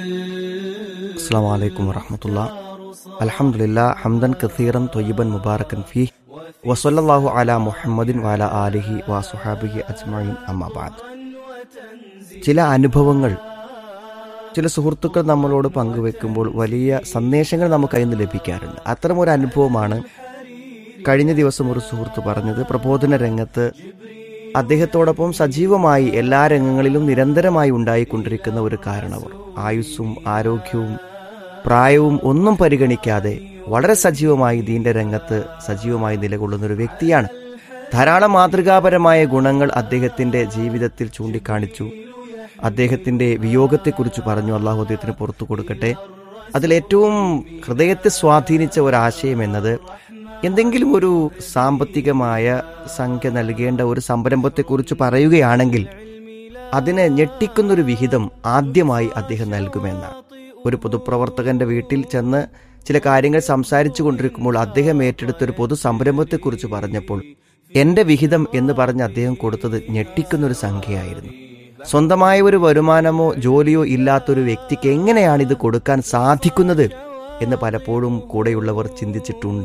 السلام عليكم ورحمة الله الحمد لله حمدا كثيرا طيبا مباركا فيه وصلى الله على محمد وعلى آله وصحابه أجمعين أما بعد ചില അനുഭവങ്ങൾ ചില സുഹൃത്തുക്കൾ നമ്മളോട് പങ്കുവെക്കുമ്പോൾ വലിയ സന്ദേശങ്ങൾ നമുക്ക് അതിൽ നിന്ന് ലഭിക്കാറുണ്ട് അത്തരം ഒരു അനുഭവമാണ് കഴിഞ്ഞ ദിവസം ഒരു സുഹൃത്ത് പറഞ്ഞത് പ്രബോധന രംഗത്ത് അദ്ദേഹത്തോടൊപ്പം സജീവമായി എല്ലാ രംഗങ്ങളിലും നിരന്തരമായി ഉണ്ടായിക്കൊണ്ടിരിക്കുന്ന ഒരു കാരണവർ ആയുസ്സും ആരോഗ്യവും പ്രായവും ഒന്നും പരിഗണിക്കാതെ വളരെ സജീവമായി ദീന്റെ രംഗത്ത് സജീവമായി നിലകൊള്ളുന്ന ഒരു വ്യക്തിയാണ് ധാരാളം മാതൃകാപരമായ ഗുണങ്ങൾ അദ്ദേഹത്തിന്റെ ജീവിതത്തിൽ ചൂണ്ടിക്കാണിച്ചു അദ്ദേഹത്തിന്റെ വിയോഗത്തെക്കുറിച്ച് പറഞ്ഞു അള്ളാഹു അദ്ദേഹത്തിന് പുറത്തു കൊടുക്കട്ടെ അതിലേറ്റവും ഹൃദയത്തെ സ്വാധീനിച്ച ഒരാശയം എന്നത് എന്തെങ്കിലും ഒരു സാമ്പത്തികമായ സംഖ്യ നൽകേണ്ട ഒരു സംരംഭത്തെക്കുറിച്ച് പറയുകയാണെങ്കിൽ അതിനെ ഞെട്ടിക്കുന്നൊരു വിഹിതം ആദ്യമായി അദ്ദേഹം നൽകുമെന്നാണ് ഒരു പൊതുപ്രവർത്തകന്റെ വീട്ടിൽ ചെന്ന് ചില കാര്യങ്ങൾ സംസാരിച്ചു കൊണ്ടിരിക്കുമ്പോൾ അദ്ദേഹം ഏറ്റെടുത്ത ഒരു പൊതു സംരംഭത്തെക്കുറിച്ച് പറഞ്ഞപ്പോൾ എന്റെ വിഹിതം എന്ന് പറഞ്ഞ് അദ്ദേഹം കൊടുത്തത് ഞെട്ടിക്കുന്നൊരു സംഖ്യയായിരുന്നു സ്വന്തമായ ഒരു വരുമാനമോ ജോലിയോ ഇല്ലാത്തൊരു വ്യക്തിക്ക് എങ്ങനെയാണ് ഇത് കൊടുക്കാൻ സാധിക്കുന്നത് എന്ന് പലപ്പോഴും കൂടെയുള്ളവർ ചിന്തിച്ചിട്ടുണ്ട്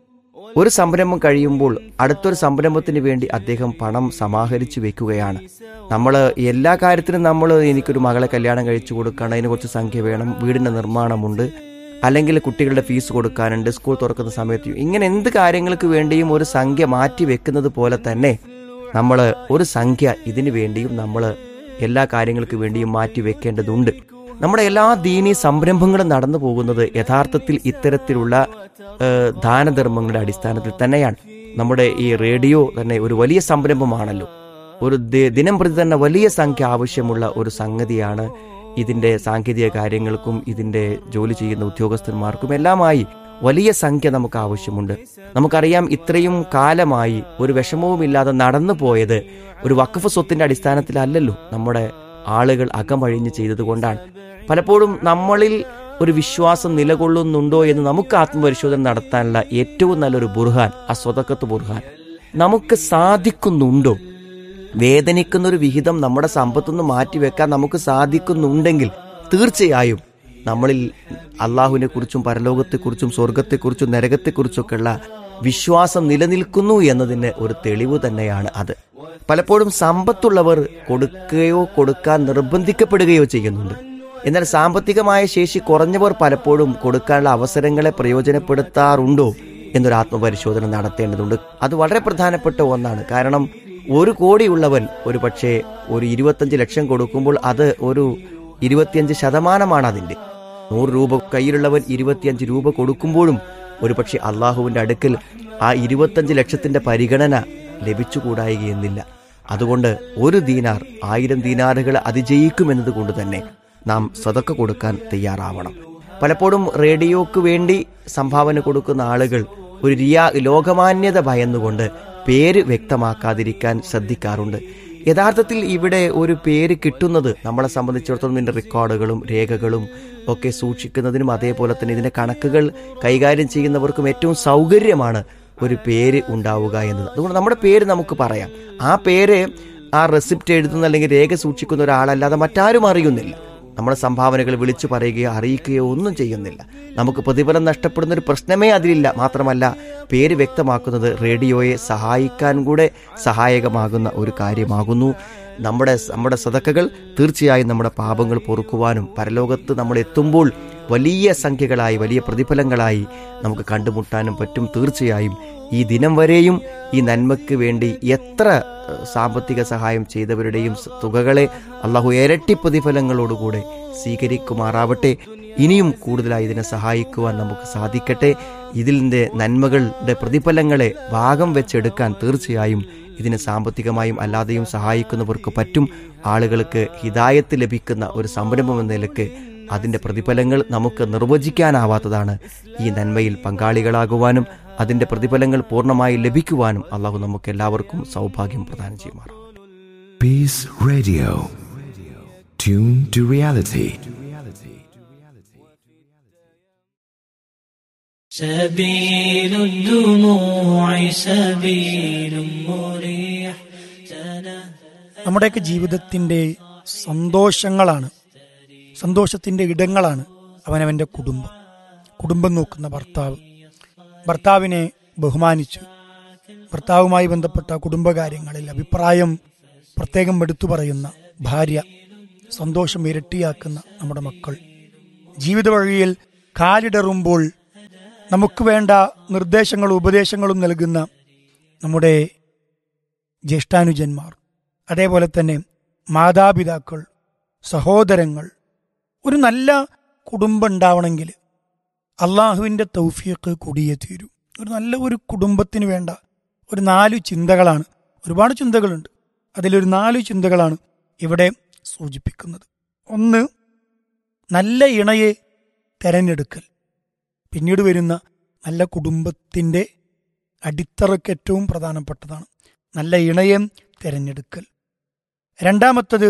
ഒരു സംരംഭം കഴിയുമ്പോൾ അടുത്തൊരു സംരംഭത്തിന് വേണ്ടി അദ്ദേഹം പണം സമാഹരിച്ചു വെക്കുകയാണ് നമ്മൾ എല്ലാ കാര്യത്തിനും നമ്മൾ എനിക്കൊരു മകളെ കല്യാണം കഴിച്ചു കൊടുക്കണം അതിന് കുറച്ച് സംഖ്യ വേണം വീടിന്റെ നിർമ്മാണമുണ്ട് അല്ലെങ്കിൽ കുട്ടികളുടെ ഫീസ് കൊടുക്കാനുണ്ട് സ്കൂൾ തുറക്കുന്ന സമയത്ത് ഇങ്ങനെ എന്ത് കാര്യങ്ങൾക്ക് വേണ്ടിയും ഒരു സംഖ്യ മാറ്റി വെക്കുന്നത് പോലെ തന്നെ നമ്മൾ ഒരു സംഖ്യ ഇതിനു വേണ്ടിയും നമ്മൾ എല്ലാ കാര്യങ്ങൾക്ക് വേണ്ടിയും മാറ്റി വെക്കേണ്ടതുണ്ട് നമ്മുടെ എല്ലാ ദീനീ സംരംഭങ്ങളും നടന്നു പോകുന്നത് യഥാർത്ഥത്തിൽ ഇത്തരത്തിലുള്ള ഏഹ്, ദാനധർമ്മങ്ങളുടെ അടിസ്ഥാനത്തിൽ തന്നെയാണ് നമ്മുടെ ഈ റേഡിയോ തന്നെ ഒരു വലിയ സംരംഭമാണല്ലോ ഒരു ദി- ദിനം പ്രതി തന്നെ വലിയ സംഖ്യ ആവശ്യമുള്ള ഒരു സംഗതിയാണ് ഇതിന്റെ സാങ്കേതിക കാര്യങ്ങൾക്കും ഇതിന്റെ ജോലി ചെയ്യുന്ന ഉദ്യോഗസ്ഥന്മാർക്കും എല്ലാമായി വലിയ സംഖ്യ നമുക്ക് ആവശ്യമുണ്ട് നമുക്കറിയാം ഇത്രയും കാലമായി ഒരു വിഷമവുമില്ലാതെ നടന്നു പോയത് ഒരു വഖഫ് സ്വത്തിന്റെ അടിസ്ഥാനത്തിലല്ലല്ലോ നമ്മുടെ ആളുകൾ അകമഴിഞ്ഞ് ചെയ്തതുകൊണ്ടാണ് പലപ്പോഴും നമ്മളിൽ ഒരു വിശ്വാസം നിലകൊള്ളുന്നുണ്ടോ എന്ന് നമുക്ക് ആത്മപരിശോധന നടത്താനുള്ള ഏറ്റവും നല്ലൊരു ബുർഹാൻ ആ സ്വതക്കത്ത് ബുർഹാൻ നമുക്ക് സാധിക്കുന്നുണ്ടോ വേദനിക്കുന്ന ഒരു വിഹിതം നമ്മുടെ സമ്പത്തുനിന്ന് മാറ്റിവെക്കാൻ നമുക്ക് സാധിക്കുന്നുണ്ടെങ്കിൽ തീർച്ചയായും നമ്മളിൽ അള്ളാഹുവിനെ കുറിച്ചും പരലോകത്തെക്കുറിച്ചും സ്വർഗത്തെക്കുറിച്ചും നരകത്തെക്കുറിച്ചൊക്കെയുള്ള വിശ്വാസം നിലനിൽക്കുന്നു എന്നതിന് ഒരു തെളിവ് തന്നെയാണ് അത് പലപ്പോഴും സമ്പത്തുള്ളവർ കൊടുക്കുകയോ കൊടുക്കാൻ നിർബന്ധിക്കപ്പെടുകയോ ചെയ്യുന്നുണ്ട് എന്നാൽ സാമ്പത്തികമായ ശേഷി കുറഞ്ഞവർ പലപ്പോഴും കൊടുക്കാനുള്ള അവസരങ്ങളെ പ്രയോജനപ്പെടുത്താറുണ്ടോ എന്നൊരു ആത്മപരിശോധന നടത്തേണ്ടതുണ്ട് അത് വളരെ പ്രധാനപ്പെട്ട ഒന്നാണ് കാരണം ഒരു കോടിയുള്ളവൻ ഒരു പക്ഷേ ഒരു ഇരുപത്തഞ്ച് ലക്ഷം കൊടുക്കുമ്പോൾ അത് ഒരു ഇരുപത്തിയഞ്ച് ശതമാനമാണ് അതിന്റെ നൂറ് രൂപ കയ്യിലുള്ളവൻ ഇരുപത്തിയഞ്ച് രൂപ കൊടുക്കുമ്പോഴും ഒരുപക്ഷെ അള്ളാഹുവിന്റെ അടുക്കൽ ആ ഇരുപത്തഞ്ച് ലക്ഷത്തിന്റെ പരിഗണന ലഭിച്ചുകൂടായികയെന്നില്ല അതുകൊണ്ട് ഒരു ദീനാർ ആയിരം ദീനാറുകൾ അതിജയിക്കുമെന്നത് കൊണ്ട് തന്നെ നാം സ്വതക്ക കൊടുക്കാൻ തയ്യാറാവണം പലപ്പോഴും റേഡിയോക്ക് വേണ്ടി സംഭാവന കൊടുക്കുന്ന ആളുകൾ ഒരു റിയാ ലോകമാന്യത ഭയന്നുകൊണ്ട് പേര് വ്യക്തമാക്കാതിരിക്കാൻ ശ്രദ്ധിക്കാറുണ്ട് യഥാർത്ഥത്തിൽ ഇവിടെ ഒരു പേര് കിട്ടുന്നത് നമ്മളെ സംബന്ധിച്ചിടത്തോളം ഇതിന്റെ റെക്കോർഡുകളും രേഖകളും ഒക്കെ സൂക്ഷിക്കുന്നതിനും അതേപോലെ തന്നെ ഇതിന്റെ കണക്കുകൾ കൈകാര്യം ചെയ്യുന്നവർക്കും ഏറ്റവും സൗകര്യമാണ് ഒരു പേര് ഉണ്ടാവുക എന്നത് അതുകൊണ്ട് നമ്മുടെ പേര് നമുക്ക് പറയാം ആ പേര് ആ റെസിപ്റ്റ് എഴുതുന്ന അല്ലെങ്കിൽ രേഖ സൂക്ഷിക്കുന്ന ഒരാളല്ലാതെ മറ്റാരും അറിയുന്നില്ല നമ്മുടെ സംഭാവനകൾ വിളിച്ചു പറയുകയോ അറിയിക്കുകയോ ഒന്നും ചെയ്യുന്നില്ല നമുക്ക് പ്രതിഫലം നഷ്ടപ്പെടുന്ന ഒരു പ്രശ്നമേ അതിലില്ല മാത്രമല്ല പേര് വ്യക്തമാക്കുന്നത് റേഡിയോയെ സഹായിക്കാൻ കൂടെ സഹായകമാകുന്ന ഒരു കാര്യമാകുന്നു നമ്മുടെ നമ്മുടെ സതക്കകൾ തീർച്ചയായും നമ്മുടെ പാപങ്ങൾ പൊറുക്കുവാനും പരലോകത്ത് നമ്മൾ എത്തുമ്പോൾ വലിയ സംഖ്യകളായി വലിയ പ്രതിഫലങ്ങളായി നമുക്ക് കണ്ടുമുട്ടാനും പറ്റും തീർച്ചയായും ഈ ദിനം വരെയും ഈ നന്മയ്ക്ക് വേണ്ടി എത്ര ഏഹ്, സാമ്പത്തിക സഹായം ചെയ്തവരുടെയും സ- തുകകളെ അള്ളാഹു ഇരട്ടി പ്രതിഫലങ്ങളോടുകൂടെ സ്വീകരിക്കുമാറാവട്ടെ ഇനിയും കൂടുതലായി ഇതിനെ സഹായിക്കുവാൻ നമുക്ക് സാധിക്കട്ടെ ഇതിൻ്റെ നന്മകളുടെ പ്രതിഫലങ്ങളെ ഭാഗം വെച്ചെടുക്കാൻ തീർച്ചയായും ഇതിന് സാമ്പത്തികമായും അല്ലാതെയും സഹായിക്കുന്നവർക്ക് പറ്റും ആളുകൾക്ക് ഹിതായത്ത് ലഭിക്കുന്ന ഒരു സംരംഭം എന്ന നിലക്ക് അതിന്റെ പ്രതിഫലങ്ങൾ നമുക്ക് നിർവചിക്കാനാവാത്തതാണ് ഈ നന്മയിൽ പങ്കാളികളാകുവാനും അതിന്റെ പ്രതിഫലങ്ങൾ പൂർണ്ണമായി ലഭിക്കുവാനും അള്ളാഹു നമുക്ക് എല്ലാവർക്കും സൗഭാഗ്യം പ്രദാനം ചെയ്യുമാറാം Peace Radio. Tune to reality. سبيل الدموع سبيل مريح നമ്മുടെയൊക്കെ ജീവിതത്തിൻ്റെ സന്തോഷങ്ങളാണ് സന്തോഷത്തിന്റെ ഇടങ്ങളാണ് അവനവന്റെ കുടുംബം കുടുംബം നോക്കുന്ന ഭർത്താവ് ഭർത്താവിനെ ബഹുമാനിച്ച് ഭർത്താവുമായി ബന്ധപ്പെട്ട കുടുംബകാര്യങ്ങളിൽ അഭിപ്രായം പ്രത്യേകം എടുത്തു പറയുന്ന ഭാര്യ സന്തോഷം ഇരട്ടിയാക്കുന്ന നമ്മുടെ മക്കൾ ജീവിത വഴിയിൽ കാലിടറുമ്പോൾ നമുക്ക് വേണ്ട നിർദ്ദേശങ്ങളും ഉപദേശങ്ങളും നൽകുന്ന നമ്മുടെ ജ്യേഷ്ഠാനുജന്മാർ അതേപോലെ തന്നെ മാതാപിതാക്കൾ സഹോദരങ്ങൾ ഒരു നല്ല കുടുംബം ഉണ്ടാവണമെങ്കിൽ അള്ളാഹുവിൻ്റെ തൗഫീഖ് കൂടിയേ തീരൂ ഒരു നല്ല ഒരു കുടുംബത്തിന് വേണ്ട ഒരു നാല് ചിന്തകളാണ് ഒരുപാട് ചിന്തകളുണ്ട് അതിലൊരു നാല് ചിന്തകളാണ് ഇവിടെ സൂചിപ്പിക്കുന്നത് ഒന്ന് നല്ല ഇണയെ തെരഞ്ഞെടുക്കൽ പിന്നീട് വരുന്ന നല്ല കുടുംബത്തിൻ്റെ അടിത്തറയ്ക്ക് ഏറ്റവും പ്രധാനപ്പെട്ടതാണ് നല്ല ഇണയെ തിരഞ്ഞെടുക്കൽ രണ്ടാമത്തത്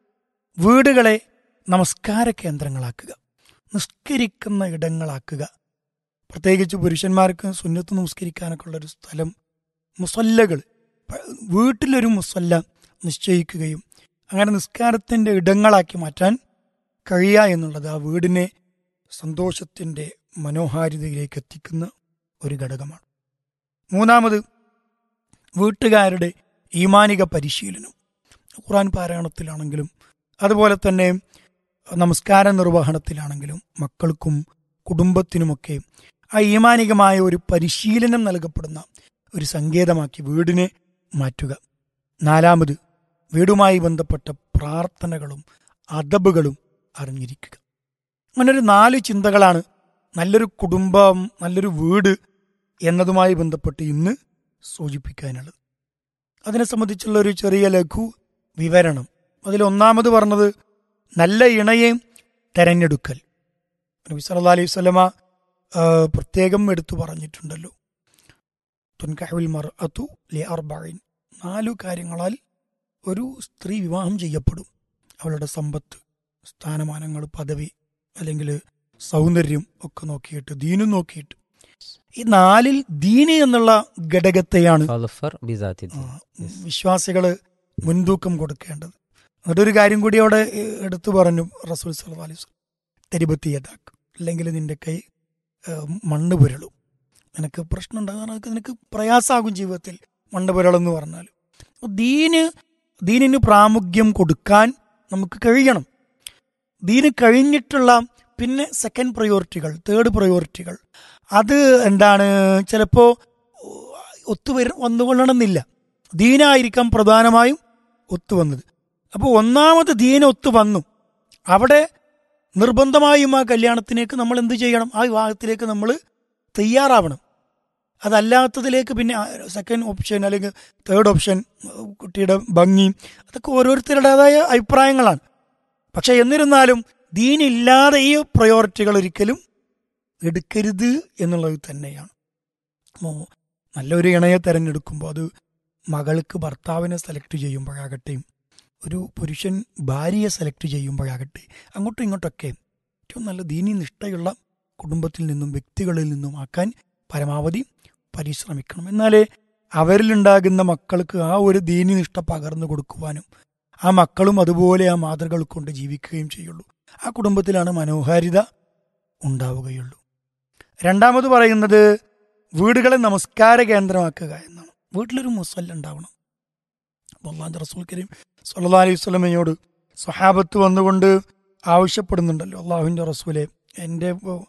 വീടുകളെ നമസ്കാര കേന്ദ്രങ്ങളാക്കുക നിസ്കരിക്കുന്ന ഇടങ്ങളാക്കുക പ്രത്യേകിച്ച് പുരുഷന്മാർക്ക് സുന്നത്ത് നമസ്കരിക്കാനൊക്കെ ഉള്ളൊരു സ്ഥലം മുസല്ലകൾ പ- വീട്ടിലൊരു മുസല്ല നിശ്ചയിക്കുകയും അങ്ങനെ നിസ്കാരത്തിൻ്റെ ഇടങ്ങളാക്കി മാറ്റാൻ കഴിയുക എന്നുള്ളത് ആ വീടിനെ സന്തോഷത്തിൻ്റെ മനോഹാരിതയിലേക്ക് എത്തിക്കുന്ന ഒരു ഘടകമാണ് മൂന്നാമത് വീട്ടുകാരുടെ ഈമാനിക പരിശീലനം ഖുറാൻ പാരായണത്തിലാണെങ്കിലും അതുപോലെ തന്നെ നമസ്കാര നിർവഹണത്തിലാണെങ്കിലും മക്കൾക്കും കുടുംബത്തിനുമൊക്കെ ആ ഈമാനികമായ ഒരു പരിശീലനം നൽകപ്പെടുന്ന ഒരു സങ്കേതമാക്കി വീടിനെ മാറ്റുക നാലാമത് വീടുമായി ബന്ധപ്പെട്ട പ്രാർത്ഥനകളും അദബുകളും അറിഞ്ഞിരിക്കുക അങ്ങനൊരു നാല് ചിന്തകളാണ് നല്ലൊരു കുടുംബം നല്ലൊരു വീട് എന്നതുമായി ബന്ധപ്പെട്ട് ഇന്ന് സൂചിപ്പിക്കാനുള്ളത് അതിനെ സംബന്ധിച്ചുള്ള ഒരു ചെറിയ ലഘു വിവരണം അതിൽ ഒന്നാമത് പറഞ്ഞത് നല്ല ഇണയെ തെരഞ്ഞെടുക്കൽ നബി സല്ലല്ലാഹു അലൈഹി വസല്ലമ ആ, പ്രത്യേകം എടുത്തു പറഞ്ഞിട്ടുണ്ടല്ലോ തുൻകഹുൽ മർഅതു ലി അർബഈൻ നാലു കാര്യങ്ങളാൽ ഒരു സ്ത്രീ വിവാഹം ചെയ്യപ്പെടും അവളുടെ സമ്പത്ത് സ്ഥാനമാനങ്ങൾ പദവി അല്ലെങ്കിൽ സൗന്ദര്യം ഒക്കെ നോക്കിയിട്ട് ദീനും നോക്കിയിട്ട് ഈ നാലിൽ ദീന് എന്നുള്ള ഘടകത്തെയാണ് ഫലഫർ ബിസാത്തി ആ, വിശ്വാസികള് മുൻതൂക്കം കൊടുക്കേണ്ടത് എന്നിട്ടൊരു കാര്യം കൂടി അവിടെ ഏ, എടുത്തു പറഞ്ഞു റസൂൽ സല്ലല്ലാഹു അലൈഹി വസല്ലം തെരിപത്തി യഥാക്ക് അല്ലെങ്കിൽ നിന്റെ കൈ ഏ, മണ്ണ് പുരളും നിനക്ക് പ്രശ്നം ഉണ്ടാകാൻ നിനക്ക് പ്രയാസാകും ജീവിതത്തിൽ മണ്ണ് പുരളെന്ന് പറഞ്ഞാൽ അപ്പൊ ദീന് ദീനിന് പ്രാമുഖ്യം കൊടുക്കാൻ നമുക്ക് കഴിയണം ദീന് കഴിഞ്ഞിട്ടുള്ള പിന്നെ സെക്കൻഡ് പ്രയോറിറ്റികൾ തേർഡ് പ്രയോറിറ്റികൾ അത് എന്താണ് ചിലപ്പോൾ ഒത്തുവര വന്നുകൊള്ളണമെന്നില്ല ദീനായിരിക്കാം പ്രധാനമായും ഒത്തുവന്നത് അപ്പോൾ ഒന്നാമത് ദീന ഒത്തു വന്നു അവിടെ നിർബന്ധമായും ആ കല്യാണത്തിലേക്ക് നമ്മൾ എന്ത് ചെയ്യണം ആ വിവാഹത്തിലേക്ക് നമ്മൾ തയ്യാറാവണം അതല്ലാത്തതിലേക്ക് പിന്നെ സെക്കൻഡ് ഓപ്ഷൻ അല്ലെങ്കിൽ തേർഡ് ഓപ്ഷൻ കുട്ടിയുടെ ഭംഗി അതൊക്കെ ഓരോരുത്തരുടേതായ അഭിപ്രായങ്ങളാണ് പക്ഷെ എന്നിരുന്നാലും ദീനില്ലാതെ ഈ പ്രയോറിറ്റികൾ ഒരിക്കലും എടുക്കരുത് എന്നുള്ളത് തന്നെയാണ് അപ്പോൾ നല്ലൊരു ഇണയെ തിരഞ്ഞെടുക്കുമ്പോൾ അത് മകൾക്ക് ഭർത്താവിനെ സെലക്ട് ചെയ്യുമ്പോഴാകട്ടെ ഒരു പുരുഷൻ ഭാര്യയെ സെലക്ട് ചെയ്യുമ്പോഴാകട്ടെ അങ്ങോട്ടും ഇങ്ങോട്ടൊക്കെ ഏറ്റവും നല്ല ദീനി നിഷ്ഠയുള്ള കുടുംബത്തിൽ നിന്നും വ്യക്തികളിൽ നിന്നും ആക്കാൻ പരമാവധി പരിശ്രമിക്കണം എന്നാലേ അവരിലുണ്ടാകുന്ന മക്കൾക്ക് ആ ഒരു ദീനി നിഷ്ഠ പകർന്നു കൊടുക്കുവാനും ആ മക്കളും അതുപോലെ ആ മാതൃകൾ കൊണ്ട് ജീവിക്കുകയും ചെയ്യുള്ളൂ ആ കുടുംബത്തിലാണ് മനോഹാരിത ഉണ്ടാവുകയുള്ളൂ രണ്ടാമത് പറയുന്നത് വീടുകളെ നമസ്കാര കേന്ദ്രമാക്കുക എന്നാണ് വീട്ടിലൊരു മുസല്ല ഉണ്ടാവണം അപ്പോൾ അള്ളാഹു റസൂൽ കരീം സല്ലാ അലൈഹി സ്വലമയോട് സ്വഹാബത്ത് വന്നുകൊണ്ട് ആവശ്യപ്പെടുന്നുണ്ടല്ലോ അള്ളാഹുവിൻ്റെ റസൂലെ എൻ്റെ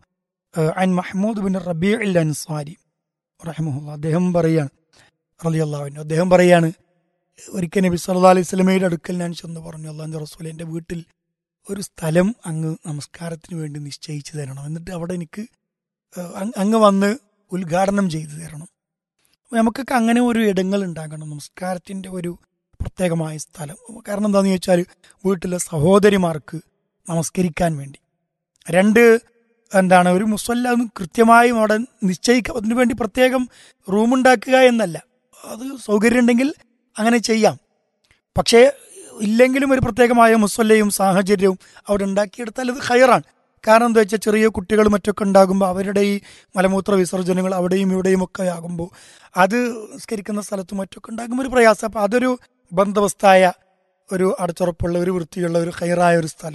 അൻ Mahmud bin Rabi al Ansari റഹമുല്ല അദ്ദേഹം പറയാണ് റലി അള്ളാഹുവിൻ്റെ അദ്ദേഹം പറയാണ് ഒരിക്കൽ നബി സല്ലാ അലൈഹി സ്വലമയുടെ അടുക്കൽ ഞാൻ ചെന്ന് പറഞ്ഞു അള്ളാഹിൻ്റെ റസൂലെ എൻ്റെ വീട്ടിൽ ഒരു സ്ഥലം അങ്ങ് നമസ്കാരത്തിന് വേണ്ടി നിശ്ചയിച്ചു തരണം എന്നിട്ട് അവിടെ എനിക്ക് ഏഹ്, അങ് അങ്ങ് വന്ന് ഉദ്ഘാടനം ചെയ്തു തരണം അപ്പൊ നമുക്കൊക്കെ അങ്ങനെ ഒരു ഇടങ്ങൾ ഉണ്ടാകണം നമസ്കാരത്തിൻ്റെ ഒരു പ്രത്യേകമായ സ്ഥലം കാരണം എന്താണെന്ന് ചോദിച്ചാൽ വീട്ടിലെ സഹോദരിമാർക്ക് നമസ്കരിക്കാൻ വേണ്ടി രണ്ട് എന്താണ് ഒരു മുസല്ല ഒന്ന് കൃത്യമായും അവിടെ നിശ്ചയിക്കുക അതിനു വേണ്ടി പ്രത്യേകം റൂമുണ്ടാക്കുക എന്നല്ല അത് സൗകര്യം ഉണ്ടെങ്കിൽ അങ്ങനെ ചെയ്യാം പക്ഷേ ഇല്ലെങ്കിലും ഒരു പ്രത്യേകമായ മുസല്ലയും സാഹചര്യവും അവിടെ ഉണ്ടാക്കിയെടുത്താൽ അത് ഹയറാണ് കാരണം എന്താ വെച്ചാൽ ചെറിയ കുട്ടികൾ മറ്റൊക്കെ ഉണ്ടാകുമ്പോൾ അവരുടെ ഈ മലമൂത്ര വിസർജനങ്ങൾ അവിടെയും ഇവിടെയും ഒക്കെ ആകുമ്പോൾ അത് നിസ്കരിക്കുന്ന സ്ഥലത്തും മറ്റൊക്കെ ഉണ്ടാകുമ്പോൾ ഒരു പ്രയാസം അപ്പം അതൊരു ബന്ധവസ്ഥായ ഒരു അടച്ചുറപ്പുള്ള ഒരു വൃത്തിയുള്ള ഒരു ഹൈറായ ഒരു സ്ഥലം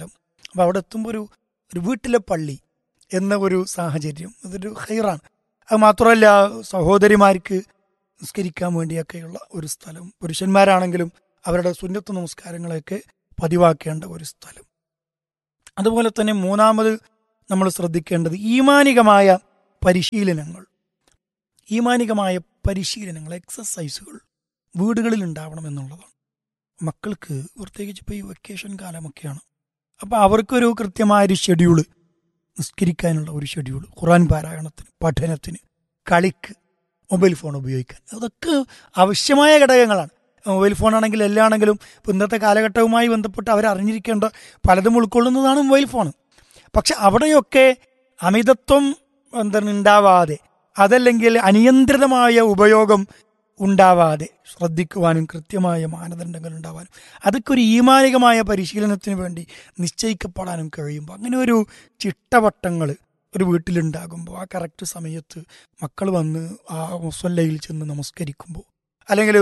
അപ്പോൾ അവിടെ എത്തുമ്പോൾ ഒരു ഒരു വീട്ടിലെ പള്ളി എന്ന ഒരു സാഹചര്യം അതൊരു ഹൈറാണ് അത് മാത്രമല്ല സഹോദരിമാർക്ക് നിസ്കരിക്കാൻ വേണ്ടിയൊക്കെയുള്ള ഒരു സ്ഥലം പുരുഷന്മാരാണെങ്കിലും അവരുടെ സുന്നത്ത് നമസ്കാരങ്ങളെയൊക്കെ പതിവാക്കേണ്ട ഒരു സ്ഥലം അതുപോലെ തന്നെ മൂന്നാമത് നമ്മൾ ശ്രദ്ധിക്കേണ്ടത് ഈമാനികമായ പരിശീലനങ്ങൾ ഈമാനികമായ പരിശീലനങ്ങൾ എക്സസൈസുകൾ വീടുകളിൽ ഉണ്ടാവണം എന്നുള്ളതാണ് മക്കൾക്ക് പ്രത്യേകിച്ച് ഇപ്പോൾ ഈ വെക്കേഷൻ കാലമൊക്കെയാണ് അപ്പോൾ അവർക്കൊരു കൃത്യമായ ഒരു ഷെഡ്യൂള് നിസ്കരിക്കാനുള്ള ഒരു ഷെഡ്യൂൾ ഖുറാൻ പാരായണത്തിന് പഠനത്തിന് കളിക്ക് മൊബൈൽ ഫോൺ ഉപയോഗിക്കാൻ അതൊക്കെ ആവശ്യമായ ഘടകങ്ങളാണ് മൊബൈൽ ഫോൺ ആണെങ്കിൽ എല്ലാം ആണെങ്കിലും ഇപ്പം ഇന്നത്തെ കാലഘട്ടവുമായി ബന്ധപ്പെട്ട് അവർ അറിഞ്ഞിരിക്കേണ്ട പലതും ഉൾക്കൊള്ളുന്നതാണ് മൊബൈൽ ഫോൺ പക്ഷെ അവിടെയൊക്കെ അമിതത്വം എന്താണ് ഉണ്ടാവാതെ അതല്ലെങ്കിൽ അനിയന്ത്രിതമായ ഉപയോഗം ഉണ്ടാവാതെ ശ്രദ്ധിക്കുവാനും കൃത്യമായ മാനദണ്ഡങ്ങൾ ഉണ്ടാവാനും അതൊക്കെ ഒരു ഈമാനികമായ പരിശീലനത്തിന് വേണ്ടി നിശ്ചയിക്കപ്പെടാനും കഴിയുമ്പോൾ അങ്ങനെ ഒരു ചിട്ടവട്ടങ്ങൾ ഒരു വീട്ടിലുണ്ടാകുമ്പോൾ ആ കറക്റ്റ് സമയത്ത് മക്കൾ വന്ന് ആ മുസല്ലയിൽ ചെന്ന് നമസ്കരിക്കുമ്പോൾ അല്ലെങ്കിൽ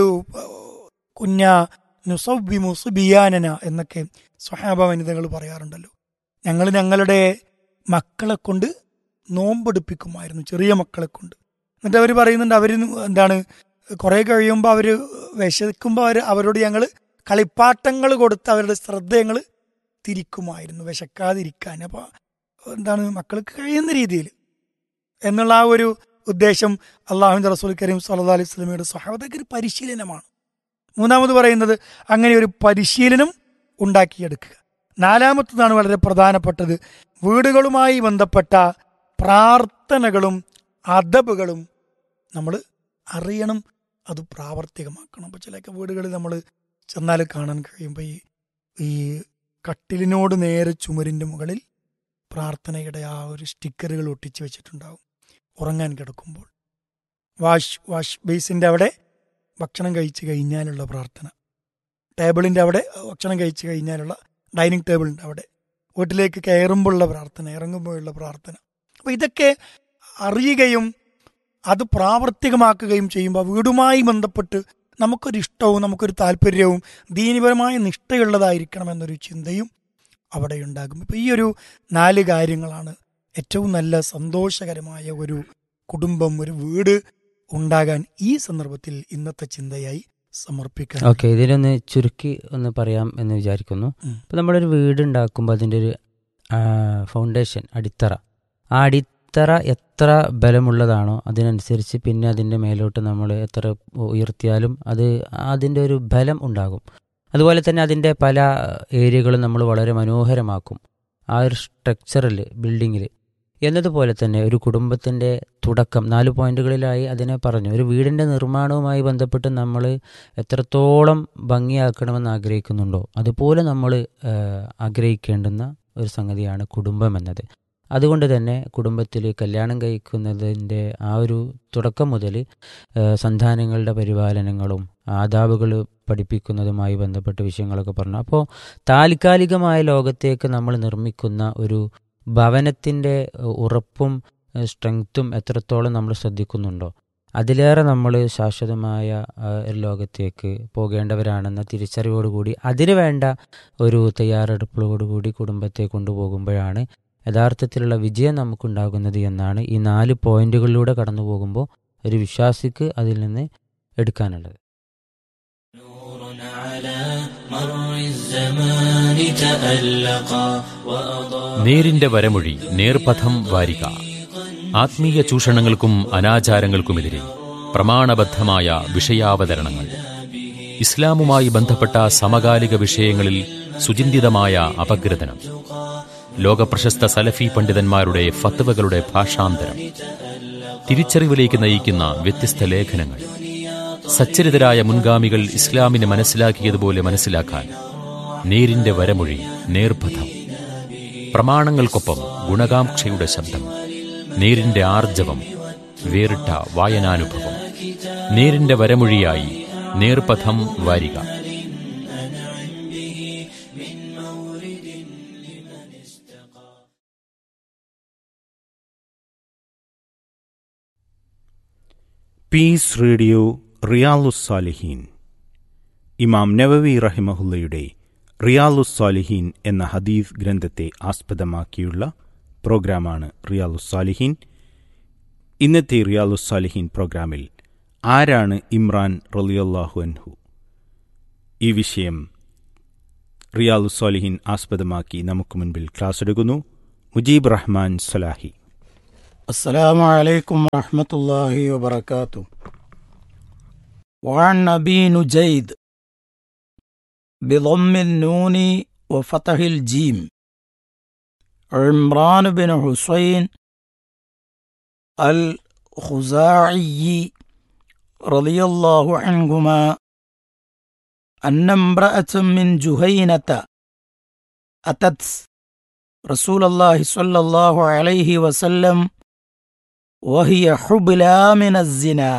കുഞ്ഞ നുസബി മുസുബിയാനന എന്നൊക്കെ സ്വഹാബ വനിതകൾ പറയാറുണ്ടല്ലോ ഞങ്ങൾ ഞങ്ങളുടെ മക്കളെ കൊണ്ട് നോമ്പെടുപ്പിക്കുമായിരുന്നു ചെറിയ മക്കളെ കൊണ്ട് എന്നിട്ട് അവർ പറയുന്നുണ്ട് അവർ എന്താണ് കുറെ കഴിയുമ്പോൾ അവർ വിശക്കുമ്പോൾ അവർ അവരോട് ഞങ്ങൾ കളിപ്പാട്ടങ്ങൾ കൊടുത്ത് അവരുടെ ശ്രദ്ധ ഞങ്ങൾ തിരിക്കുമായിരുന്നു വിശക്കാതിരിക്കാൻ അപ്പോൾ എന്താണ് മക്കൾക്ക് കഴിയുന്ന രീതിയിൽ എന്നുള്ള ആ ഒരു ഉദ്ദേശം അള്ളാഹുവിൻ്റെ റസൂൽ കരീം സല്ലാ അലൈഹി സ്വലമയുടെ സ്വഹാബത്തൊക്കെ ഒരു പരിശീലനമാണ് മൂന്നാമത് പറയുന്നത് അങ്ങനെ ഒരു പരിശീലനം ഉണ്ടാക്കിയെടുക്കുക നാലാമത്തതാണ് വളരെ പ്രധാനപ്പെട്ടത് വീടുകളുമായി ബന്ധപ്പെട്ട പ്രാർത്ഥനകളും അദബുകളും നമ്മൾ അറിയണം അത് പ്രാവർത്തികമാക്കണം അപ്പോൾ ചിലൊക്കെ വീടുകളിൽ നമ്മൾ ചെന്നാൽ കാണാൻ കഴിയുമ്പോൾ ഈ ഈ കട്ടിലിനോട് നേരെ ചുമരിൻ്റെ മുകളിൽ പ്രാർത്ഥനയുടെ ആ ഒരു സ്റ്റിക്കറുകൾ ഒട്ടിച്ച് വെച്ചിട്ടുണ്ടാവും ഉറങ്ങാൻ കിടക്കുമ്പോൾ വാഷ് വാഷ് ബേസിൻ്റെ അവിടെ ഭക്ഷണം കഴിച്ച് കഴിഞ്ഞാലുള്ള പ്രാർത്ഥന ടേബിളിൻ്റെ അവിടെ ഭക്ഷണം കഴിച്ച് കഴിഞ്ഞാലുള്ള ഡൈനിങ് ടേബിളിൻ്റെ അവിടെ വീട്ടിലേക്ക് കയറുമ്പോഴുള്ള പ്രാർത്ഥന ഇറങ്ങുമ്പോഴുള്ള പ്രാർത്ഥന അപ്പോൾ ഇതൊക്കെ അറിയുകയും അത് പ്രാവർത്തികമാക്കുകയും ചെയ്യുമ്പോൾ വീടുമായി ബന്ധപ്പെട്ട് നമുക്കൊരു ഇഷ്ടവും നമുക്കൊരു താല്പര്യവും ദീനിപരമായ നിഷ്ഠയുള്ളതായിരിക്കണം എന്നൊരു ചിന്തയും അവിടെ ഉണ്ടാകും ഇപ്പം ഈ ഒരു നാല് കാര്യങ്ങളാണ് ഏറ്റവും നല്ല സന്തോഷകരമായ ഒരു കുടുംബം ഒരു വീട് ഉണ്ടാകാൻ ഈ സന്ദർഭത്തിൽ ഇന്നത്തെ ചിന്തയായി സമർപ്പിക്കാൻ ഓക്കെ ഇതിലൊന്ന് ചുരുക്കി ഒന്ന് പറയാം എന്ന് വിചാരിക്കുന്നു ഉം. ഇപ്പം നമ്മളൊരു വീട് ഉണ്ടാക്കുമ്പോൾ അതിൻ്റെ ഒരു ഫൗണ്ടേഷൻ അടിത്തറ ആ അടിത്തറ എത്ര ബലമുള്ളതാണോ അതിനനുസരിച്ച് പിന്നെ അതിൻ്റെ മേലോട്ട് നമ്മൾ എത്ര ഉയർത്തിയാലും അത് അതിൻ്റെ ഒരു ബലം ഉണ്ടാകും അതുപോലെ തന്നെ അതിൻ്റെ പല ഏരിയകളും നമ്മൾ വളരെ മനോഹരമാക്കും ആ ഒരു സ്ട്രക്ചറിൽ ബിൽഡിങ്ങിൽ എന്നതുപോലെ തന്നെ ഒരു കുടുംബത്തിൻ്റെ തുടക്കം നാല് പോയിന്റുകളിലായി അതിനെ പറഞ്ഞു ഒരു വീടിൻ്റെ നിർമ്മാണവുമായി ബന്ധപ്പെട്ട് നമ്മൾ എത്രത്തോളം ഭംഗിയാക്കണമെന്ന് ആഗ്രഹിക്കുന്നുണ്ടോ അതുപോലെ നമ്മൾ ആഗ്രഹിക്കേണ്ടുന്ന ഒരു സംഗതിയാണ് കുടുംബം എന്നത് അതുകൊണ്ട് തന്നെ കുടുംബത്തിൽ കല്യാണം കഴിക്കുന്നതിൻ്റെ ആ ഒരു തുടക്കം മുതൽ സന്താനങ്ങളുടെ പരിപാലനങ്ങളും ആദാബുകൾ പഠിപ്പിക്കുന്നതുമായി ബന്ധപ്പെട്ട വിഷയങ്ങളൊക്കെ പറഞ്ഞു അപ്പോൾ താൽക്കാലികമായ ലോകത്തേക്ക് നമ്മൾ നിർമ്മിക്കുന്ന ഒരു ഭവനത്തിൻ്റെ ഉറപ്പും സ്ട്രെങ്ത്തും എത്രത്തോളം നമ്മൾ ശ്രദ്ധിക്കുന്നുണ്ടോ അതിലേറെ നമ്മൾ ശാശ്വതമായ ആ, ഒരു ലോകത്തേക്ക് പോകേണ്ടവരാണെന്ന തിരിച്ചറിവോടുകൂടി അതിനു വേണ്ട ഒരു തയ്യാറെടുപ്പോടുകൂടി കുടുംബത്തെ കൊണ്ടുപോകുമ്പോഴാണ് യഥാർത്ഥത്തിലുള്ള വിജയം നമുക്കുണ്ടാകുന്നത് എന്നാണ് ഈ നാല് പോയിന്റുകളിലൂടെ കടന്നു പോകുമ്പോൾ ഒരു വിശ്വാസിക്ക് അതിൽ നിന്ന് എടുക്കാനുള്ളത് نور على مر الزمان تألقا وأضاء നേരിന്റെ വരമൊഴി നേർപഥം വാരിക ആത്മീയ ചൂഷണങ്ങൾക്കും അനാചാരങ്ങൾക്കുമെതിരെ പ്രമാണബദ്ധമായ വിഷയാവതരണങ്ങൾ ഇസ്ലാമുമായി ബന്ധപ്പെട്ട സമകാലിക വിഷയങ്ങളിൽ സുചിന്തിതമായ അപഗ്രഥനം ലോകപ്രശസ്ത സലഫി പണ്ഡിതന്മാരുടെ ഫത്വകളുടെ ഭാഷാന്തരം തിരിച്ചറിവിലേക്ക് നയിക്കുന്ന വ്യത്യസ്ത ലേഖനങ്ങൾ സച്ചരിതരായ മുൻഗാമികൾ ഇസ്ലാമിനെ മനസ്സിലാക്കിയതുപോലെ മനസ്സിലാക്കാൻ നേരിന്റെ വരമൊഴി നേർപഥം പ്രമാണങ്ങൾക്കൊപ്പം ഗുണകാംക്ഷയുടെ ശബ്ദം നേരിന്റെ ആർജവം വേറിട്ട വായനാനുഭവം നേരിന്റെ വരമൊഴിയായി നേർപഥം വാരിക പീസ് റേഡിയോ റിയാലുസാലിഹീൻ ഇമാം നവവി റഹിമഹുല്ലയുടെ റിയാലുസ്സാലിഹീൻ എന്ന ഹദീസ് ഗ്രന്ഥത്തെ ആസ്പദമാക്കിയുള്ള പ്രോഗ്രാമാണ് റിയാലുസ്സാലിഹീൻ ഇന്നത്തെ റിയാലുസ്സാലിഹീൻ പ്രോഗ്രാമിൽ ആരാണ് ഇമ്രാൻ റലിയല്ലാഹു അൻഹു ഈ വിഷയം റിയാലുസ്സാലിഹീൻ ആസ്പദമാക്കി നമുക്ക് മുൻപിൽ ക്ലാസ് എടുക്കുന്നു മുജീബ് റഹ്മാൻ സലാഹി السلام عليكم ورحمة الله وبركاته وعن أبي نجيد بضم النون وفتح الجيم عمران بن حسين الخزاعي رضي الله عنهما أن امرأة من جهينة أتت رسول الله صلى الله عليه وسلم وهي حبلى من الزنا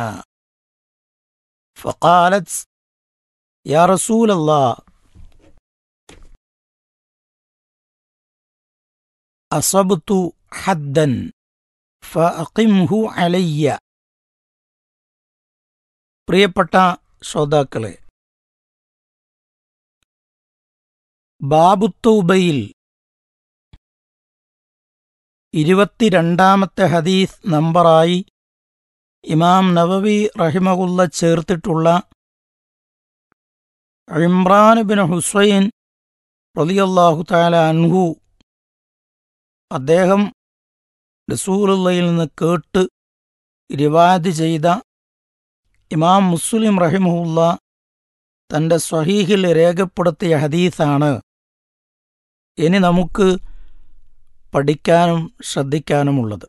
فقالت يا رسول الله أصبت حدا فأقمه علي പ്രിയപ്പെട്ട ശ്രോതാക്കളെ ബാബുത്തൗബയിൽ ഇരുപത്തിരണ്ടാമത്തെ ഹദീസ് നമ്പറായി ഇമാം നവവി റഹിമകുല്ല ചേർത്തിട്ടുള്ള ഇമ്രാൻ ബിൻ ഹുസൈൻ റലിയല്ലാഹു താല അൻഹു അദ്ദേഹം റസൂലുള്ളയിൽ നിന്ന് കേട്ട് റിവാദ് ചെയ്ത ഇമാം മുസ്ലിം റഹിമുല്ല തന്റെ സ്വഹീഹിൽ രേഖപ്പെടുത്തിയ ഹദീസാണ് ഇനി നമുക്ക് പഠിക്കാനും ശ്രദ്ധിക്കാനുമുള്ളത്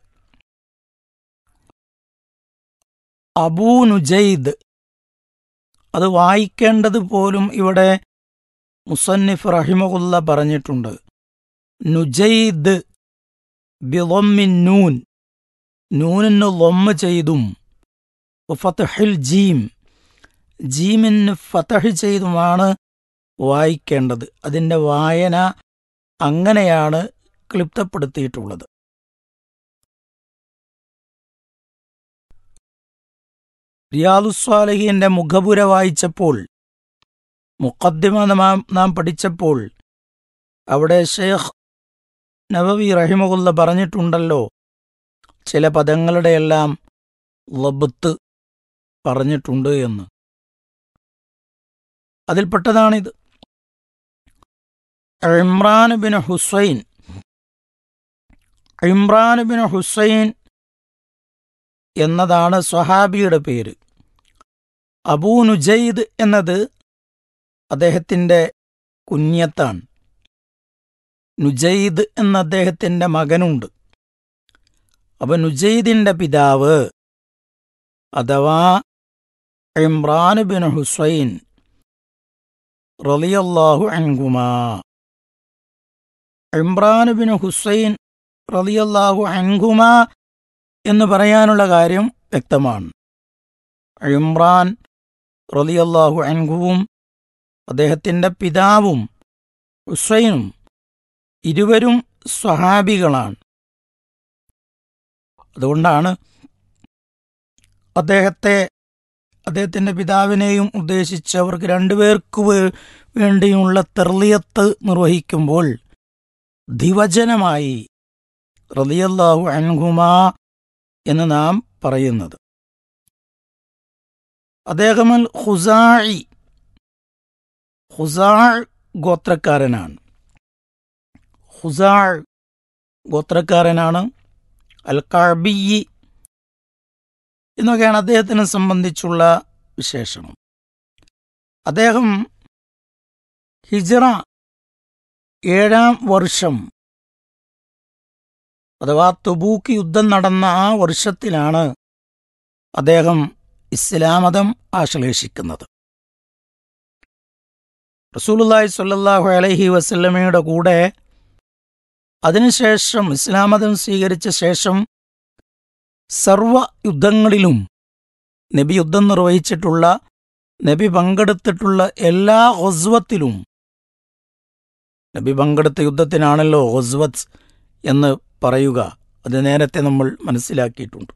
അബൂ നുജൈദ് അത് വായിക്കേണ്ടത് പോലും ഇവിടെ മുസന്നിഫ് റഹിമകുല്ല പറഞ്ഞിട്ടുണ്ട് നുജൈദ് ബിളൊമ്മിൻ നൂൻ നൂനിന് ലൊമ്മ ചെയ്തും ഫതഹിൽ ജീം ജീമിന് ഫതഹ് ചെയ്തുമാണ് വായിക്കേണ്ടത് അതിൻ്റെ വായന അങ്ങനെയാണ് ക്ലിപ്തപ്പെടുത്തിയിട്ടുള്ളത് റിയാദുസ്വാലഹിന്റെ മുഖപുര വായിച്ചപ്പോൾ മുഖദ്ദിമ നാം നാം പഠിച്ചപ്പോൾ അവിടെ ഷേഖ് നവവി റഹിമകുല്ല പറഞ്ഞിട്ടുണ്ടല്ലോ ചില പദങ്ങളുടെയെല്ലാം ലബത്ത് പറഞ്ഞിട്ടുണ്ട് എന്ന് അതിൽപ്പെട്ടതാണിത് Imran bin Husain Imran bin Husain എന്നതാണ് സ്വഹാബിയുടെ പേര് അബൂ നുജൈദ് എന്നത് അദ്ദേഹത്തിൻ്റെ കുഞ്ഞത്താണ് നുജൈദ് എന്ന അദ്ദേഹത്തിൻ്റെ മകനുണ്ട് അപ്പൊ നുജൈദിന്റെ പിതാവ് അഥവാ ഇമ്രാൻ ബിൻ ഹുസൈൻ റളിയല്ലാഹു അൻഹുമാ ഇമ്രാൻ ബിൻ ഹുസൈൻ റളിയല്ലാഹു അൻഹുമ എന്ന് പറയാനുള്ള കാര്യം വ്യക്തമാണ് ഇമ്രാൻ റളിയല്ലാഹു അൻഹുവും അദ്ദേഹത്തിൻ്റെ പിതാവും ഹുസൈനും ഇരുവരും സ്വഹാബികളാണ് അതുകൊണ്ടാണ് അദ്ദേഹത്തെ അദ്ദേഹത്തിൻ്റെ പിതാവിനെയും ഉദ്ദേശിച്ച് അവർക്ക് രണ്ടുപേർക്ക് വേ- വേണ്ടിയുള്ള തെർലിയത്ത് നിർവഹിക്കുമ്പോൾ ദിവചനമായി റളിയല്ലാഹു അൻഹുമാ എന്ന് നാം പറയുന്നത് അദ്ദേഹമൽ ഹുസായി ഹുസാ ഗോത്രക്കാരനാണ് ഹുസാ ഗോത്രക്കാരനാണ് അൽ കഅബിയി എന്നൊക്കെയാണ് അദ്ദേഹത്തിനെ സംബന്ധിച്ചുള്ള വിശേഷണം അദ്ദേഹം ഹിജറ ഏഴാം വർഷം അഥവാ തുബൂക്ക് യുദ്ധം നടന്ന ആ വർഷത്തിലാണ് അദ്ദേഹം ഇസ്ലാമതം ആശ്ലേഷിക്കുന്നത് റസൂലുള്ളാഹി സ്വല്ലല്ലാഹു അലൈഹി വസല്ലമയുടെ കൂടെ അതിനുശേഷം ഇസ്ലാമതം സ്വീകരിച്ച ശേഷം സർവ യുദ്ധങ്ങളിലും നബി യുദ്ധം നിർവഹിച്ചിട്ടുള്ള നബി പങ്കെടുത്തിട്ടുള്ള എല്ലാ ഹൊസ്വത്തിലും നബി പങ്കെടുത്ത യുദ്ധത്തിനാണല്ലോ ഹൊസ്വത്ത് എന്ന് പറയുക അത് നേരത്തെ നമ്മൾ മനസ്സിലാക്കിയിട്ടുണ്ട്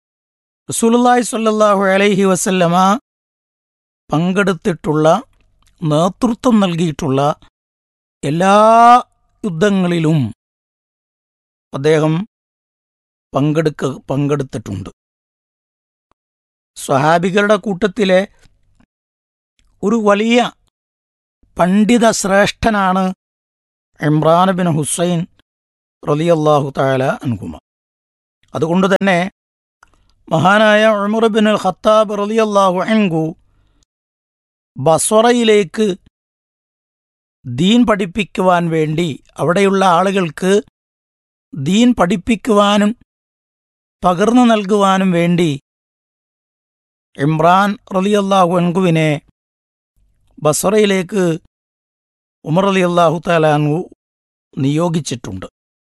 റസൂലുള്ളാഹി സ്വല്ലല്ലാഹു അലൈഹി വസല്ലമ പങ്കെടുത്തിട്ടുള്ള നേതൃത്വം നൽകിയിട്ടുള്ള എല്ലാ യുദ്ധങ്ങളിലും അദ്ദേഹം പങ്കെടുക്ക പങ്കെടുത്തിട്ടുണ്ട് സ്വഹാബികളുടെ കൂട്ടത്തിലെ ഒരു വലിയ പണ്ഡിത ശ്രേഷ്ഠനാണ് ഇമ്രാൻ ബിൻ ഹുസൈൻ റലിയല്ലാഹു താല അൻകുമ അതുകൊണ്ട് തന്നെ മഹാനായ ഉമർ ബിൻ ഖത്താബ് റലിയല്ലാഹു അൻകു ബസ്വറയിലേക്ക് ദീൻ പഠിപ്പിക്കുവാൻ വേണ്ടി അവിടെയുള്ള ആളുകൾക്ക് ദീൻ പഠിപ്പിക്കുവാനും പകർന്നു നൽകുവാനും വേണ്ടി ഇമ്രാൻ റലിയല്ലാഹു അൻകുവിനെ ബസറയിലേക്ക് ഉമർ അലി അള്ളാഹു താലാൻഹു നിയോഗിച്ചിട്ടുണ്ട്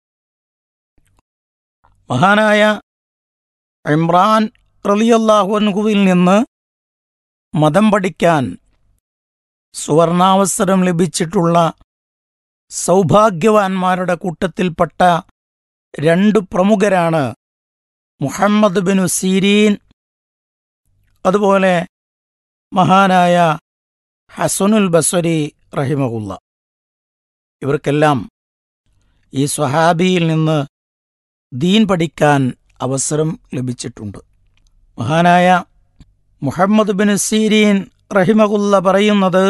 മഹാനായ ഇമ്രാൻ റലിയല്ലാഹു അൻഹുവിൽ നിന്ന് മതം പഠിക്കാൻ സുവർണാവസരം ലഭിച്ചിട്ടുള്ള സൗഭാഗ്യവാന്മാരുടെ കൂട്ടത്തിൽപ്പെട്ട രണ്ട് പ്രമുഖരാണ് മുഹമ്മദ് ബിനു സീരീൻ അതുപോലെ മഹാനായ ഹസനുൽ ബസ്വരി റഹിമഹുല്ല ഇവർക്കെല്ലാം ഈ സ്വഹാബിയിൽ നിന്ന് ദീൻ പഠിക്കാൻ അവസരം ലഭിച്ചിട്ടുണ്ട് മഹാനായ മുഹമ്മദ് ബിൻ സീരീൻ റഹിമഹുല്ല പറയുന്നത്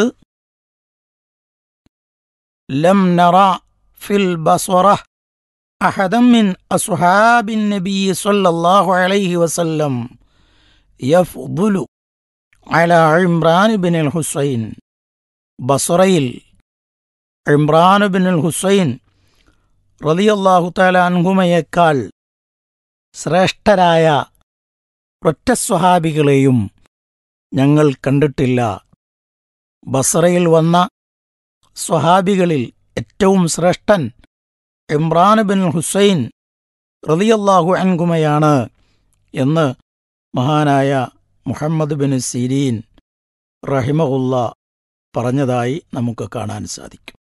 ലം നറ ഫിൽ ബസ്വറ അഹദം മിൻ അസ്ഹാബിൻ നബി സല്ലല്ലാഹു അലൈഹി വസല്ലം യഫ്ദുലു അല ഇമ്രാൻ ബിൻ അൽ ഹുസൈൻ ബസറയിൽ ഇമ്രാൻ ബിൻ അൽ ഹുസൈൻ റലിയല്ലാഹു താല അൻഹുമയേക്കാൾ ശ്രേഷ്ഠരായ ഒറ്റ സ്വഹാബികളെയും ഞങ്ങൾ കണ്ടിട്ടില്ല ബസറയിൽ വന്ന സ്വഹാബികളിൽ ഏറ്റവും ശ്രേഷ്ഠൻ ഇമ്രാൻ ബിൻ ഹുസൈൻ റലിയല്ലാഹു അൻകുമയാണ് എന്ന് മഹാനായ മുഹമ്മദ് ബിൻ സിരീൻ റഹിമഹുല്ല പറഞ്ഞതായി നമുക്ക് കാണാൻ സാധിക്കും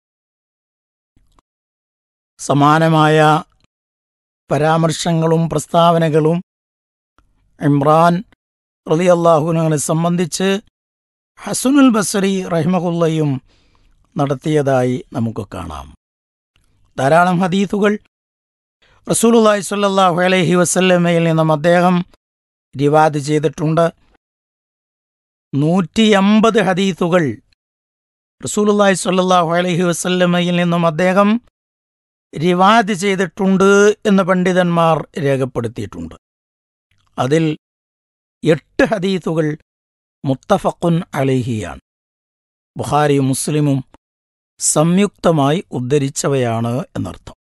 സമാനമായ പരാമർശങ്ങളും പ്രസ്താവനകളും ഇമ്രാൻ റലിയല്ലാഹുവിനെ സംബന്ധിച്ച് ഹസുനുൽ ബസരി റഹിമഹുല്ലയും നടത്തിയതായി നമുക്ക് കാണാം ധാരാളം ഹദീസുകൾ റസൂലുല്ലാഹി സ്വല്ലല്ലാഹു അലൈഹി വസല്ലമയിൽ നിന്നും അദ്ദേഹം റിവാദ് ചെയ്തിട്ടുണ്ട് നൂറ്റി അമ്പത് ഹദീസുകൾ റസൂലുല്ലാഹി സ്വല്ലല്ലാഹു അലൈഹി വസല്ലമയിൽ നിന്നും അദ്ദേഹം റിവാദ് ചെയ്തിട്ടുണ്ട് എന്ന് പണ്ഡിതന്മാർ രേഖപ്പെടുത്തിയിട്ടുണ്ട് അതിൽ എട്ട് ഹദീസുകൾ മുത്തഫഖുൻ അലൈഹിയാണ് ബുഖാരിയും മുസ്ലിമും സംയുക്തമായി ഉദ്ധരിച്ചവയാണ് എന്നർത്ഥം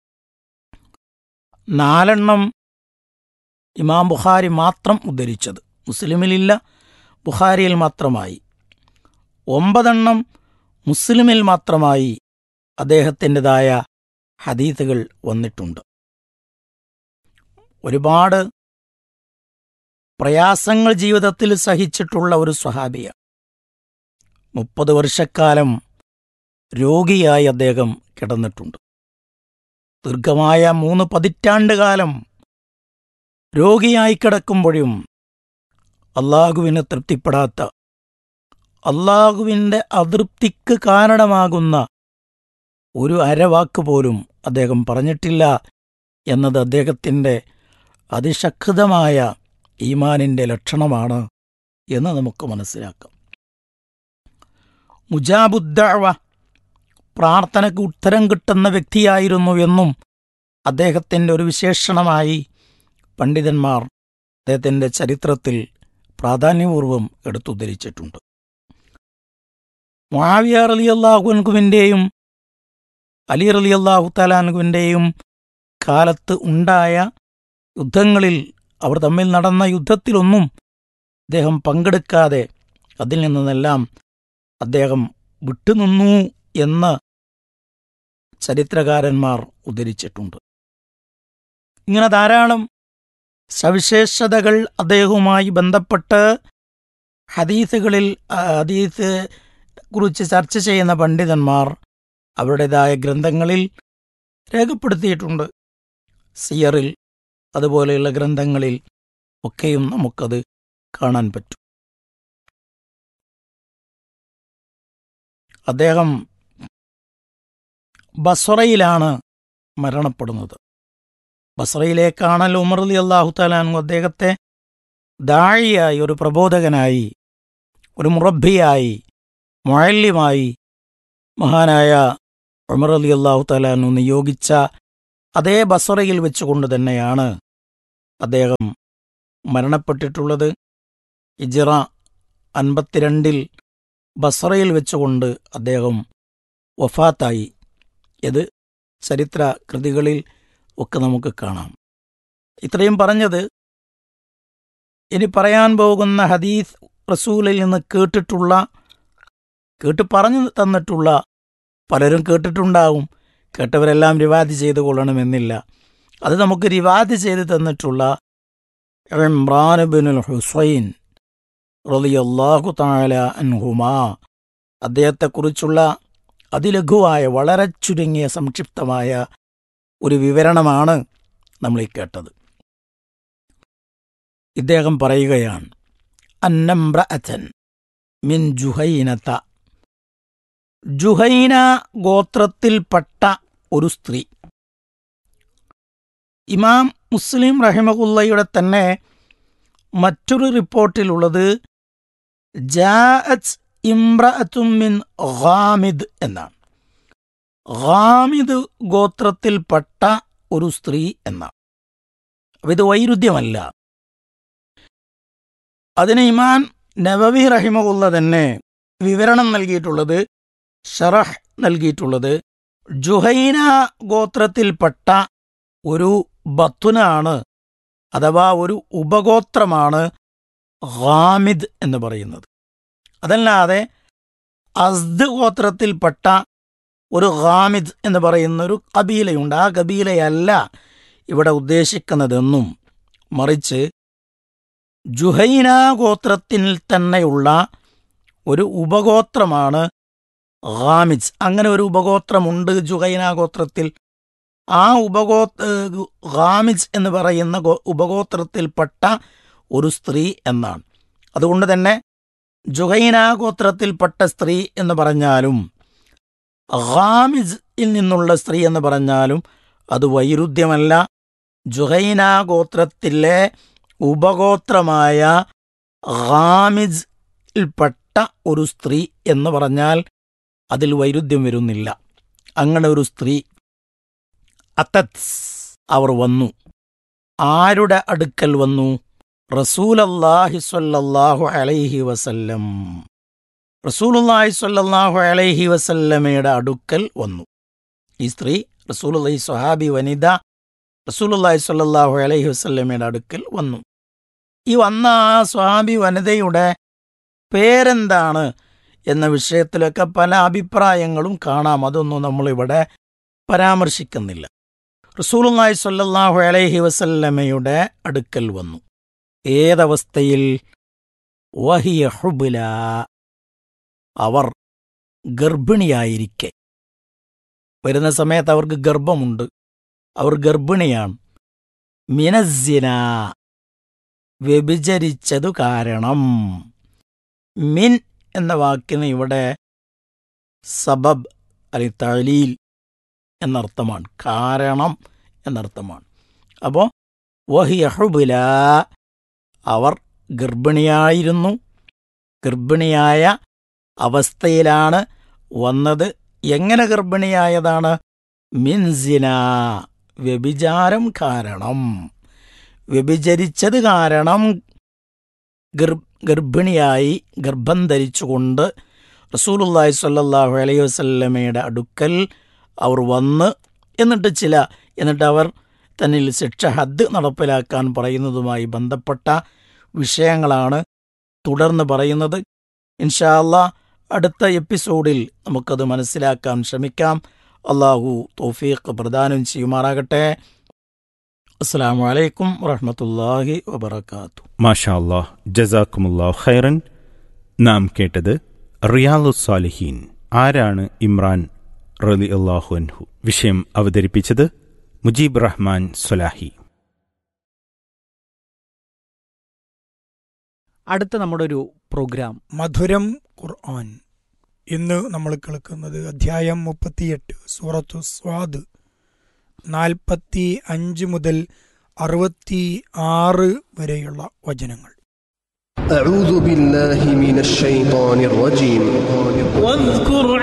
നാലെണ്ണം ഇമാം ബുഖാരി മാത്രം ഉദ്ധരിച്ചത് മുസ്ലിമിലില്ല ബുഖാരിയിൽ മാത്രമായി ഒമ്പതെണ്ണം മുസ്ലിമിൽ മാത്രമായി അദ്ദേഹത്തിൻ്റെതായ ഹദീത്തുകൾ വന്നിട്ടുണ്ട് ഒരുപാട് പ്രയാസങ്ങൾ ജീവിതത്തിൽ സഹിച്ചിട്ടുള്ള ഒരു സ്വഹാബിയ മുപ്പത് വർഷക്കാലം രോഗിയായി അദ്ദേഹം കിടന്നിട്ടുണ്ട് ദീർഘമായ മൂന്ന് പതിറ്റാണ്ട് കാലം രോഗിയായി കിടക്കുമ്പോഴും അള്ളാഹുവിന് തൃപ്തിപ്പെടാത്ത അള്ളാഹുവിൻ്റെ അതൃപ്തിക്ക് കാരണമാകുന്ന ഒരു അരവാക്ക് പോലും അദ്ദേഹം പറഞ്ഞിട്ടില്ല എന്നത് അദ്ദേഹത്തിൻ്റെ അതിശക്തമായ ഈമാനിൻ്റെ ലക്ഷണമാണ് എന്ന് നമുക്ക് മനസ്സിലാക്കാം മുജാബുദ്ദവ പ്രാർത്ഥനയ്ക്ക് ഉത്തരം കിട്ടുന്ന വ്യക്തിയായിരുന്നു എന്നും അദ്ദേഹത്തിൻ്റെ ഒരു വിശേഷണമായി പണ്ഡിതന്മാർ അദ്ദേഹത്തിൻ്റെ ചരിത്രത്തിൽ പ്രാധാന്യപൂർവം എടുത്തുദ്ധരിച്ചിട്ടുണ്ട് മുആവിയ റലി അള്ളാഹുൻകുവിൻ്റെയും അലി റലി അള്ളാഹു തലാൻകുവിൻ്റെയും കാലത്ത് ഉണ്ടായ യുദ്ധങ്ങളിൽ അവർ തമ്മിൽ നടന്ന യുദ്ധത്തിലൊന്നും അദ്ദേഹം പങ്കെടുക്കാതെ അതിൽ നിന്നെല്ലാം അദ്ദേഹം വിട്ടുനിന്നു എന്ന് ചരിത്രകാരന്മാർ ഉദ്ധരിച്ചിട്ടുണ്ട് ഇങ്ങനെ ധാരാളം സവിശേഷതകൾ അദ്ദേഹവുമായി ബന്ധപ്പെട്ട് ഹദീസുകളിൽ ആ, ഹദീസ് കുറിച്ച് ചർച്ച ചെയ്യുന്ന പണ്ഡിതന്മാർ അവരുടേതായ ഗ്രന്ഥങ്ങളിൽ രേഖപ്പെടുത്തിയിട്ടുണ്ട് സിയറിൽ അതുപോലെയുള്ള ഗ്രന്ഥങ്ങളിൽ ഒക്കെയും നമുക്കത് കാണാൻ പറ്റും അദ്ദേഹം ബസ്രയിലാണ് മരണപ്പെടുന്നത് ബസ്രയിലേക്കാണല്ലോ ഉമർ അലി അള്ളാഹു താലാനു അദ്ദേഹത്തെ ദാഴിയായി ഒരു പ്രബോധകനായി ഒരു മുറബിയായി മുഴല്യമായി മഹാനായ ഉമർ അലി അള്ളാഹു താലാനു നിയോഗിച്ച അതേ ബസറയിൽ വെച്ചുകൊണ്ട് തന്നെയാണ് അദ്ദേഹം മരണപ്പെട്ടിട്ടുള്ളത് ഇജിറ അൻപത്തിരണ്ടിൽ ബസറയിൽ വെച്ചുകൊണ്ട് അദ്ദേഹം വഫാത്തായി ഇത് ചരിത്ര കൃതികളിൽ ഒക്കെ നമുക്ക് കാണാം ഇത്രയും പറഞ്ഞത് ഇനി പറയാൻ പോകുന്ന ഹദീസ് റസൂലിൽ നിന്ന് കേട്ടിട്ടുള്ള കേട്ട് പറഞ്ഞു തന്നിട്ടുള്ള പലരും കേട്ടിട്ടുണ്ടാവും കേട്ടവരെല്ലാം റിവാദ് ചെയ്തു കൊള്ളണമെന്നില്ല അത് നമുക്ക് റിവാദ് ചെയ്ത് തന്നിട്ടുള്ള ഇമ്രാൻ ബിനുൽ ഹുസൈൻ റളിയല്ലാഹു തആല അൻഹുമാ അദ്ദേഹത്തെക്കുറിച്ചുള്ള അതിലഘുവായ വളരെ ചുരുങ്ങിയ സംക്ഷിപ്തമായ ഒരു വിവരണമാണ് നമ്മൾ ഈ കേട്ടത് ഇദ്ദേഹം പറയുകയാണ് അന്നംബ്രഅഥൻ മിൻ ജുഹൈനത ജുഹൈന ഗോത്രത്തിൽപ്പെട്ട ഒരു സ്ത്രീ ഇമാം മുസ്ലിം റഹിമകുല്ലയുടെ തന്നെ മറ്റൊരു റിപ്പോർട്ടിലുള്ളത് ജാഅത്ത് ഇംറഅത്തും മിൻ ഗാമിദ് എന്നാണ് ഗാമിദ് ഗോത്രത്തിൽപ്പെട്ട ഒരു സ്ത്രീ എന്നാണ് അപ്പൊ ഇത് വൈരുദ്ധ്യമല്ല അതിന് ഇമാൻ നബവി റഹിമകുല്ല തന്നെ വിവരണം നൽകിയിട്ടുള്ളത് ഷറഹ് നൽകിയിട്ടുള്ളത് ജുഹൈന ഗോത്രത്തിൽപ്പെട്ട ഒരു ബത്തുനാണ് അഥവാ ഒരു ഉപഗോത്രമാണ് ഹാമിദ് എന്ന് പറയുന്നത് അതല്ലാതെ അസ്ദ് ഗോത്രത്തിൽപ്പെട്ട ഒരു ഹാമിദ് എന്ന് പറയുന്ന ഒരു കബീലയുണ്ട് ആ കബീലയല്ല ഇവിടെ ഉദ്ദേശിക്കുന്നതെന്നും മറിച്ച് ജുഹൈന ഗോത്രത്തിൽ തന്നെയുള്ള ഒരു ഉപഗോത്രമാണ് ഹാമിദ് അങ്ങനെ ഒരു ഉപഗോത്രമുണ്ട് ജുഹൈന ഗോത്രത്തിൽ ആ ഉപഗോ ഹാമിജ് എന്ന് പറയുന്ന ഗോ- ഉപഗോത്രത്തിൽപ്പെട്ട ഒരു സ്ത്രീ എന്നാണ് അതുകൊണ്ട് തന്നെ ജുഹൈന ഗോത്രത്തിൽപ്പെട്ട സ്ത്രീ എന്ന് പറഞ്ഞാലും ഹാമിജിൽ നിന്നുള്ള സ്ത്രീ എന്ന് പറഞ്ഞാലും അത് വൈരുദ്ധ്യമല്ല ജുഹൈന ഗോത്രത്തിലെ ഉപഗോത്രമായ ഹാമിജിൽപ്പെട്ട ഒരു സ്ത്രീ എന്ന് പറഞ്ഞാൽ അതിൽ വൈരുദ്ധ്യം വരുന്നില്ല അങ്ങനെ ഒരു സ്ത്രീ അത്തത് അവർ വന്നു ആരുടെ അടുക്കൽ വന്നു റസൂലല്ലാഹി സ്വല്ലല്ലാഹു അലൈഹി വസല്ലം റസൂലുള്ളാഹി സ്വല്ലല്ലാഹു അലൈഹി വസല്ലമയുടെ അടുക്കൽ വന്നു ഈ സ്ത്രീ റസൂലുള്ളാഹി സ്വഹാബി വനിത റസൂലുള്ളാഹി സ്വല്ലല്ലാഹു അലൈഹി വസല്ലമയുടെ അടുക്കൽ വന്നു ഈ വന്ന ആ സ്വഹാബി വനിതയുടെ പേരെന്താണ് എന്ന വിഷയത്തിലൊക്കെ പല അഭിപ്രായങ്ങളും കാണാം അതൊന്നും നമ്മളിവിടെ പരാമർശിക്കുന്നില്ല റസൂലുള്ളാഹി സ്വല്ലല്ലാഹു അലൈഹി വസല്ലമയുടെ അടുക്കൽ വന്നു ഏതവസ്ഥയിൽ വഹിയ ഹുബുല അവർ ഗർഭിണിയായിരിക്കെ വരുന്ന സമയത്ത് അവർക്ക് ഗർഭമുണ്ട് അവർ ഗർഭിണിയാണ് മിനസ്സിന വ്യഭിചരിച്ചതു കാരണം മിൻ എന്ന വാക്കിന് ഇവിടെ സബബ് അല്ലെങ്കിൽ തഴലീൽ എന്നർത്ഥമാണ് കാരണം എന്നർത്ഥമാണ് അപ്പോൾ വഹിയഹുബുല അവർ ഗർഭിണിയായിരുന്നു ഗർഭിണിയായ അവസ്ഥയിലാണ് വന്നത് എങ്ങനെ ഗർഭിണിയായതാണ് മിൻസിന വ്യഭിചാരം കാരണം വ്യഭിചരിച്ചത് കാരണം ഗർ ഗർഭിണിയായി ഗർഭം ധരിച്ചുകൊണ്ട് റസൂലുള്ളാഹി സ്വല്ലല്ലാഹു അലൈഹി വസല്ലമയുടെ അടുക്കൽ അവർ വന്ന് എന്നിട്ട് ചില എന്നിട്ട് അവർ തന്നിൽ ശിക്ഷ ഹദ് നടപ്പിലാക്കാൻ പറയുന്നതുമായി ബന്ധപ്പെട്ട വിഷയങ്ങളാണ് തുടർന്ന് പറയുന്നത് ഇൻഷാല്ല അടുത്ത എപ്പിസോഡിൽ നമുക്കത് മനസ്സിലാക്കാൻ ശ്രമിക്കാം അള്ളാഹു തൗഫീഖ് പ്രദാനം ചെയ്യുമാറാകട്ടെ അസ്സാം വലൈക്കും വറഹമത്തല്ലാഹി വബർക്കാത്തു മാഷാ അല്ലാഹ് ജസാക്കുമുല്ലാഹ് ഖൈറൻ നാം കേട്ടത് റിയാലു സാലിഹീൻ ആരാണ് ഇമ്രാൻ റലി അള്ളാഹു അൻഹു വിഷയം അവതരിപ്പിച്ചത് മുജീബ് റഹ്മാൻ സൊലാഹി അടുത്ത നമ്മുടെ ഒരു പ്രോഗ്രാം മധുരം ഖുർആൻ ഇന്ന് നമ്മൾ കേൾക്കുന്നത് അധ്യായം മുപ്പത്തിയെട്ട് സൂറത്തു സ്വാദ് നാൽപ്പത്തി അഞ്ച് മുതൽ അറുപത്തി ആറ് വരെയുള്ള വചനങ്ങൾ أعوذ بالله من الشيطان الرجيم واذكر